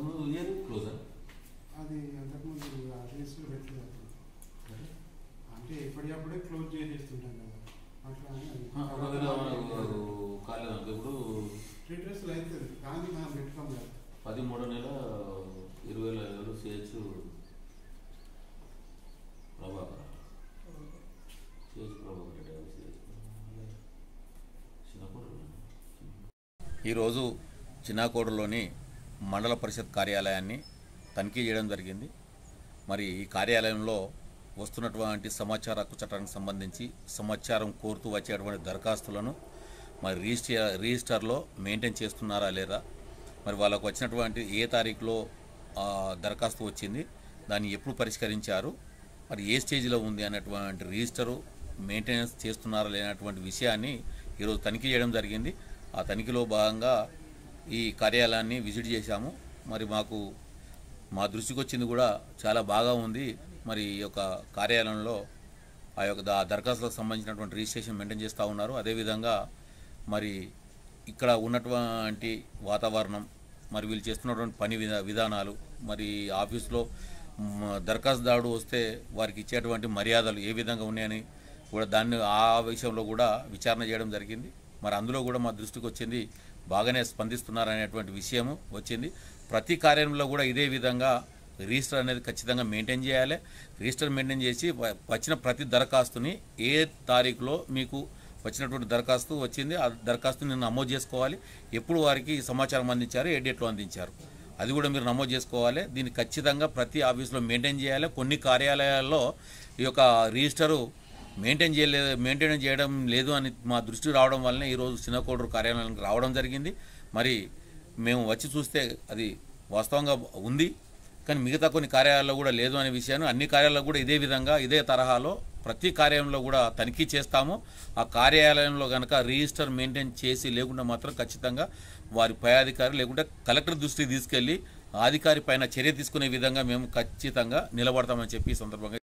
అంతకుముందు ఇయర్ క్లోజా అది అంతకుముందు ఆ రిజిస్టర్ పెట్టలేదు అంటే ఎప్పటికప్పుడే క్లోజ్ చేసేస్తుంటాం కదా అట్లా అని అది ఒకవేళ మనకు కాలేదనుకో ఇప్పుడు రిట్రెస్లు అవుతుంది కానీ మనం పెట్టుకోం కదా పదిమూడో నెల ఇరవై వేల ఐదు CH Prabhakar CH Prabhakar Reddy CH చిన్నప్పుడు ఈరోజు చిన్నాకోడులోని మండల పరిషత్ కార్యాలయాన్ని తనిఖీ చేయడం జరిగింది మరి ఈ కార్యాలయంలో వస్తున్నటువంటి సమాచార హక్కు చట్టానికి సంబంధించి సమాచారం కోరుతూ వచ్చేటువంటి దరఖాస్తులను మరి రిజిస్టర్ రిజిస్టర్లో మెయింటైన్ చేస్తున్నారా లేదా మరి వాళ్ళకు వచ్చినటువంటి ఏ తారీఖులో ఆ, దరఖాస్తు వచ్చింది దాన్ని ఎప్పుడు పరిష్కరించారు మరి ఏ స్టేజ్లో ఉంది అనేటువంటి రిజిస్టరు మెయింటెనెన్స్ చేస్తున్నారా లేనటువంటి విషయాన్ని ఈరోజు తనిఖీ చేయడం జరిగింది ఆ తనిఖీలో భాగంగా ఈ కార్యాలయాన్ని విజిట్ చేశాము మరి మాకు మా దృష్టికి వచ్చింది కూడా చాలా బాగా ఉంది మరి ఈ యొక్క కార్యాలయంలో ఆ యొక్క దా- దరఖాస్తులకు సంబంధించినటువంటి రిజిస్ట్రేషన్ మెయింటైన్ చేస్తూ ఉన్నారు అదేవిధంగా మరి ఇక్కడ ఉన్నటువంటి వాతావరణం మరి వీళ్ళు చేస్తున్నటువంటి పని విధా విధానాలు మరి ఆఫీస్లో మ్, దరఖాస్తుదారుడు వస్తే వారికి ఇచ్చేటువంటి మర్యాదలు ఏ విధంగా ఉన్నాయని కూడా దాన్ని ఆ విషయంలో కూడా విచారణ చేయడం జరిగింది మరి అందులో కూడా మా దృష్టికి వచ్చింది బాగానే స్పందిస్తున్నారనేటువంటి విషయము వచ్చింది ప్రతి కార్యాలయంలో కూడా ఇదే విధంగా రిజిస్టర్ అనేది ఖచ్చితంగా మెయింటైన్ చేయాలి రిజిస్టర్ మెయింటైన్ చేసి వ- వచ్చిన ప్రతి దరఖాస్తుని ఏ తారీఖులో మీకు వచ్చినటువంటి దరఖాస్తు వచ్చింది ఆ దరఖాస్తుని నమోదు చేసుకోవాలి ఎప్పుడు వారికి సమాచారం అందించారు ఏ డేట్లో అందించారు అది కూడా మీరు నమోదు చేసుకోవాలి దీన్ని ఖచ్చితంగా ప్రతి ఆఫీస్లో మెయింటైన్ చేయాలి కొన్ని కార్యాలయాల్లో ఈ యొక్క రిజిస్టరు మెయింటైన్ చేయలేదు మెయింటైన్ చేయడం లేదు అని మా దృష్టికి రావడం వల్లనే ఈరోజు చిన్నకోడూరు కార్యాలయానికి రావడం జరిగింది మరి మేము వచ్చి చూస్తే అది వాస్తవంగా ఉంది కానీ మిగతా కొన్ని కార్యాలయాల్లో కూడా లేదు అనే విషయాన్ని అన్ని కార్యాలయాల్లో కూడా ఇదే విధంగా ఇదే తరహాలో ప్రతి కార్యాలయంలో కూడా తనిఖీ చేస్తాము ఆ కార్యాలయంలో కనుక రిజిస్టర్ మెయింటైన్ చేసి లేకుండా మాత్రం ఖచ్చితంగా వారి పై అధికారి లేకుంటే కలెక్టర్ దృష్టికి తీసుకెళ్లి ఆ అధికారి పైన చర్య తీసుకునే విధంగా మేము ఖచ్చితంగా నిలబడతామని చెప్పి ఈ సందర్భంగా